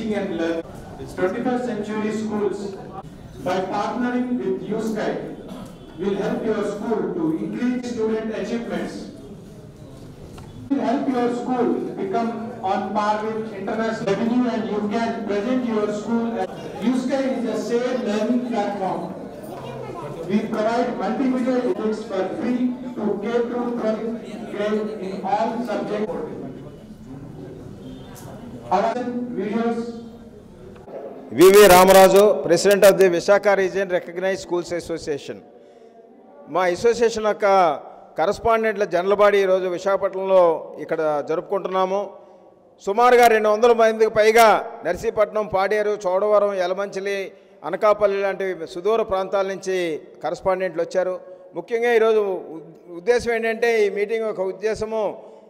teaching and learning. 21st century schools, by partnering with USKY, will help your school to increase student achievements. Will help your school become on par with international revenue and you can present your school as USKY is a shared learning platform. We provide multimedia edits for free to K through 12 grade in all subjects. Our videos VV Ramaraju president of the Visakha region recognise schools association మా association యొక్క కరస్పాండెంట్ల general body ఈరోజు విశాఖపట్నంలో ఇక్కడ జరుపుకుంటున్నాము సుమారుగా రెండు వందల మందికి పైగా నర్సీపట్నం పాడేరు చోడవరం యలమంచిలి అనకాపల్లి లాంటి సుదూర ప్రాంతాల నుంచి కరస్పాండెంట్లు వచ్చారు ముఖ్యంగా ఈరోజు ఉ- ఉద్దేశం ఏంటంటే ఈ మీటింగ్ యొక్క ఉద్దేశము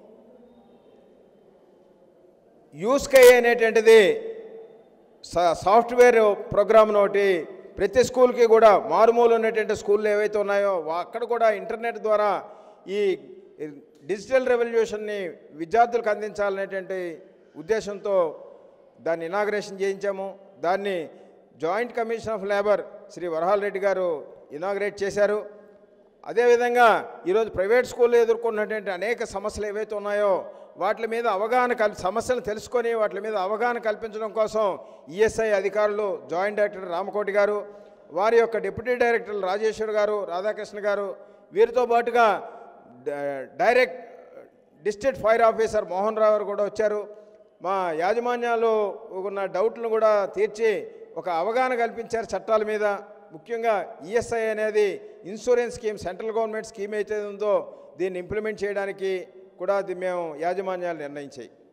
యూస్కై అనేటువంటిది సా- సాఫ్ట్వేర్ ప్రోగ్రామ్ ఒకటి ప్రతి స్కూల్కి కూడా మారుమూల ఉన్నటువంటి స్కూళ్ళు ఏవైతే ఉన్నాయో వా- అక్కడ కూడా ఇంటర్నెట్ ద్వారా ఈ డిజిటల్ రెవల్యూషన్ని విద్యార్థులకు అందించాలనేటువంటి ఉద్దేశంతో దాన్ని ఇనాగ్రేషన్ చేయించాము దాన్ని joint commission of labour Shri Varahal Reddy గారు ఇనాగ్రేట్ చేశారు అదేవిధంగా ఈరోజు ప్రైవేట్ స్కూల్లో ఎదుర్కొన్నటువంటి అనేక సమస్యలు ఏవైతే ఉన్నాయో వాటి మీద అవగాహన కల్ సమస్యలు తెలుసుకొని వాటి మీద అవగాహన కల్పించడం కోసం ఈఎస్ఐ అధికారులు జాయింట్ డైరెక్టర్ రామకోటి గారు వారి యొక్క డిప్యూటీ డైరెక్టర్ రాజేశ్వర్ గారు రాధాకృష్ణ గారు వీరితో పాటుగా డ- direct district fire officer Mohan Rao గారు కూడా వచ్చారు మా యాజమాన్యాలు ఉన్న డౌట్లను కూడా తీర్చి ఒక అవగాహన కల్పించారు చట్టాల మీద ముఖ్యంగా ఈఎస్ఐ అనేది insurance scheme central government scheme అయితే ఉందో దీన్ని ఇంప్లిమెంట్ చేయడానికి కూడా అది మేము యాజమాన్యాలు నిర్ణయించాయి